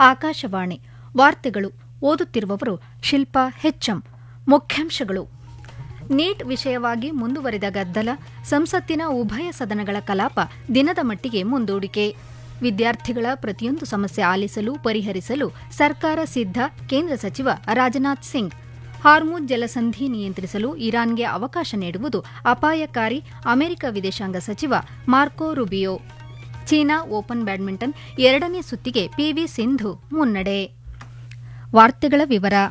ಆಕಾಶವಾಣಿ ವಾರ್ತೆಗಳು ಓದುತ್ತಿರುವವರು ಶಿಲ್ಪಾ ಹೆಚ್ಎಂ ಮುಖ್ಯಾಂಶಗಳು ನೀಟ್ ವಿಷಯವಾಗಿ ಮುಂದುವರಿದ ಗದ್ದಲ ಸಂಸತ್ತಿನ ಉಭಯ ಸದನಗಳ ಕಲಾಪ ದಿನದ ಮಟ್ಟಿಗೆ ಮುಂದೂಡಿಕೆ ವಿದ್ಯಾರ್ಥಿಗಳ ಪ್ರತಿಯೊಂದು ಸಮಸ್ಯೆ ಆಲಿಸಲು ಪರಿಹರಿಸಲು ಸರ್ಕಾರ ಸಿದ್ಧ ಕೇಂದ್ರ ಸಚಿವ ರಾಜನಾಥ್ ಸಿಂಗ್ ಹಾರ್ಮುಜ್ ಜಲಸಂಧಿ ನಿಯಂತ್ರಿಸಲು ಇರಾನ್ಗೆ ಅವಕಾಶ ನೀಡುವುದು ಅಪಾಯಕಾರಿ ಅಮೆರಿಕ ವಿದೇಶಾಂಗ ಸಚಿವ Marco Rubio China open badminton ಎರಡನೇ ಸುತ್ತಿಗೆ ಪಿವಿ ಸಿಂಧು ಮುನ್ನಡೆ ವಾರ್ತೆಗಳ ವಿವರ